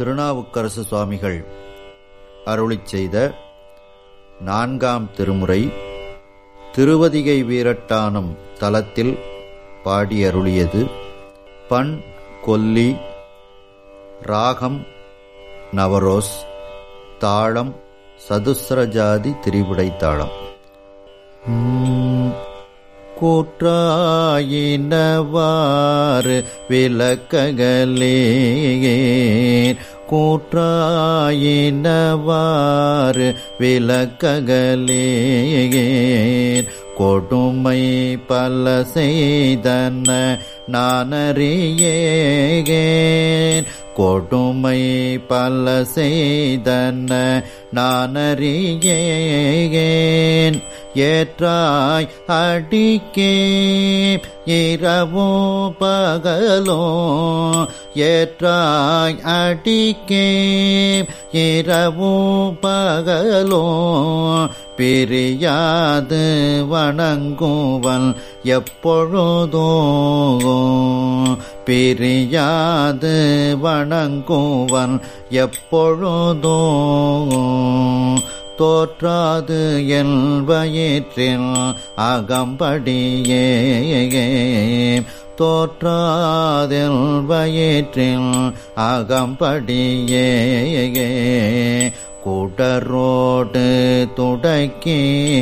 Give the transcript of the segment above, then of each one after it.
திருநாவுக்கரசு சுவாமிகள் அருளிச் செய்த நான்காம் திருமுறை திருவதிகை வீரட்டானம் தலத்தில் பாடியருளியது பண் கொல்லி ராகம் நவரோஸ் தாளம் சதுஸ்ரஜாதி திரிபுடை தாளம் கூற்றாயினவாறு விளக்ககலேன் கூற்றாயினவாறு விளக்ககலேன் கொடுமை பல செய்தன நானறியேகேன் கொடுமை பல செய்தன நானறியேகேன் ஏற்றாய் அடிக்கே இரவோ பகலோ ஏற்றாய் அடிக்கே இரவோ பகலோ பிரியாது வணங்குவன் எப்பொழுதோ பிரியாது வணங்குவன் எப்பொழுதோ தோற்றாது என் வயிற்றில் அகம்படியே தோற்றாதில் வயிற்றில் அகம்படியே குடரோடு துடக்கி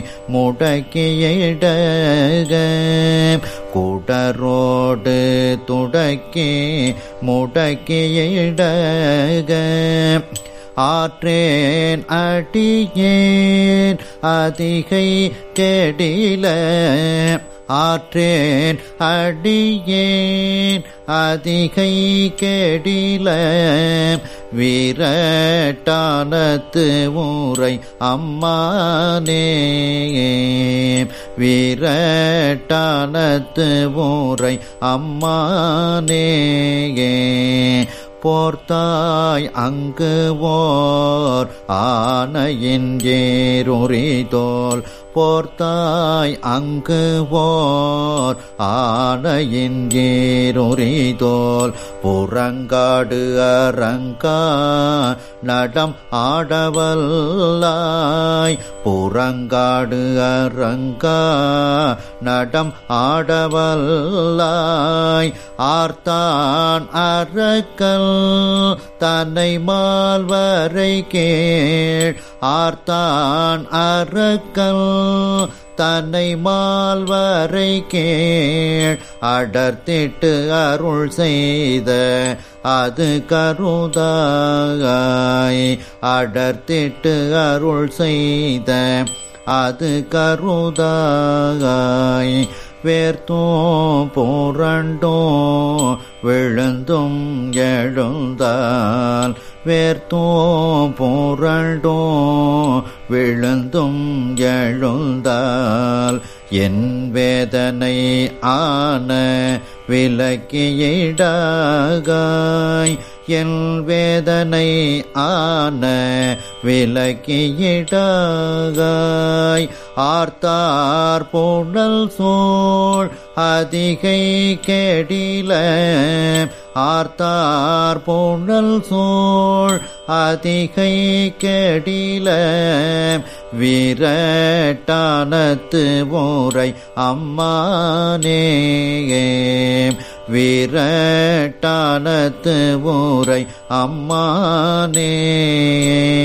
முடக்கியிடக குடரோடு துடக்கி முடக்கியிடக ஆற்றேன் அடியேன் அதிகை கெடில ஆற்றேன் அடியேன் அதிகை கெடில வீரட்டானத்து ஊரை அம்மானே வீரட்டானத்து ஊரை அம்மானே போர்த்தாய் அங்கு ஓர் ஆனையின் ஏருரிதோல் போர்த்தாய் அங்கு ஓர் ஆனையின் ஏருரிதோல் புறங்காடு அரங்கா நடம் ஆடவல்லாய் புறங்காடு அரங்கா நடம் ஆடவல்லாய் ஆர்த்தான் அரக்கல் தன்னை மால்வரை கேள் ஆர்த்தான் அரக்கல் தன்னை மால்வரை கேள் அடர்த்திட்டு அருள் செய்த அது கருதாய் அடர்த்திட்டு அருள் செய்த அது கருதாய் வேர்த்தோ புரண்டோ விழுந்தும் எழுந்தால் வேர்த்தோ புரண்டோ விழுந்தும் எழுந்தால் என் வேதனை ஆன விலக்கியிடாகாய் என் வேதனை ஆன விலக்கியிடாகாய் ஆர்த்தார் புனல் சோழ் அதிகை கெடில ஆர்த்தார் புனல் சோழ் அதிகை கெடில வீரட்டானத்து ஊரை அம்மானே வீரட்டானத்து ஊரை அம்மானே